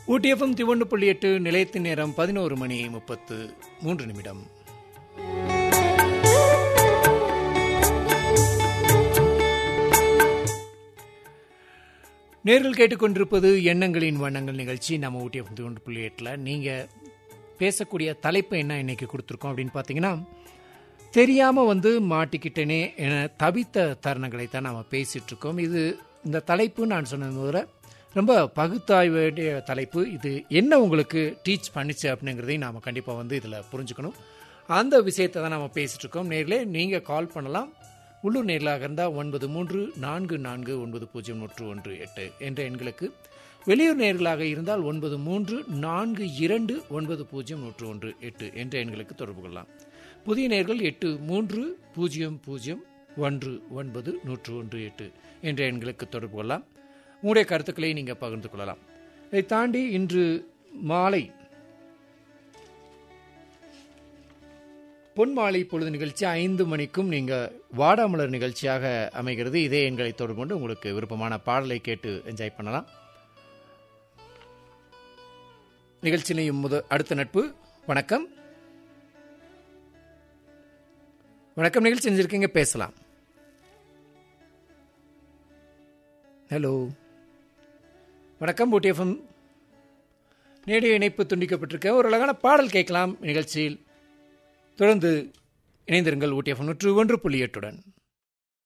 ஊட்டியஃபம் திவொன்று புள்ளி எட்டு நிலையத்தின் நேரம் பதினோரு மணி முப்பத்து மூன்று நிமிடம் நேர்கள் கேட்டுக்கொண்டிருப்பது எண்ணங்களின் வண்ணங்கள் நிகழ்ச்சி நம்ம ஊட்டியஃபம் திவொன்று புள்ளி எட்டில் நீங்கள் பேசக்கூடிய தலைப்பு என்ன இன்னைக்கு கொடுத்துருக்கோம் அப்படின்னு பார்த்தீங்கன்னா தெரியாமல் வந்து மாட்டிக்கிட்டேனே என தவித்த தருணங்களை தான் நாம் பேசிகிட்டு இருக்கோம் இது இந்த தலைப்பு நான் சொன்னது தவிர ரொம்ப பகுத்தாய்வு வேண்டிய தலைப்பு இது என்ன உங்களுக்கு டீச் பண்ணிச்சு அப்படிங்கிறதையும் நாம் கண்டிப்பாக வந்து இதில் புரிஞ்சுக்கணும் அந்த விஷயத்தை தான் நம்ம பேசிகிட்டு இருக்கோம் நேரில் நீங்கள் கால் பண்ணலாம் உள்ளூர் நேர்களாக இருந்தால் ஒன்பது மூன்று நான்கு நான்கு ஒன்பது பூஜ்ஜியம் நூற்று ஒன்று எட்டு என்ற எண்களுக்கு வெளியூர் நேர்களாக இருந்தால் ஒன்பது மூன்று நான்கு இரண்டு ஒன்பது பூஜ்ஜியம் நூற்று ஒன்று எட்டு என்ற எண்களுக்கு தொடர்பு கொள்ளலாம் புதிய நேர்கள் எட்டு மூன்று பூஜ்ஜியம் பூஜ்ஜியம் ஒன்று ஒன்பது நூற்று ஒன்று எட்டு என்ற எண்களுக்கு தொடர்பு கொள்ளலாம் உங்களுடைய கருத்துக்களை நீங்கள் பகிர்ந்து கொள்ளலாம் இதை தாண்டி இன்று மாலை பொன் மாலை பொழுது நிகழ்ச்சி ஐந்து மணிக்கும் நீங்கள் வாடாமலர் நிகழ்ச்சியாக அமைகிறது இதே எண்களை தொடர்பு கொண்டு உங்களுக்கு விருப்பமான பாடலை கேட்டு என்ஜாய் பண்ணலாம் நிகழ்ச்சியிலையும் முத அடுத்த நட்பு வணக்கம் வணக்கம் நிகழ்ச்சி செஞ்சிருக்கீங்க பேசலாம் ஹலோ வணக்கம் பூட்டிஎஃப்எம் நேடிய இணைப்பு துண்டிக்கப்பட்டிருக்க ஒரு அழகான பாடல் கேட்கலாம் நிகழ்ச்சியில் தொடர்ந்து இணைந்திருங்கள் ஊட்டிஎஃப்எம் நூற்று ஒன்று புள்ளி எட்டுடன்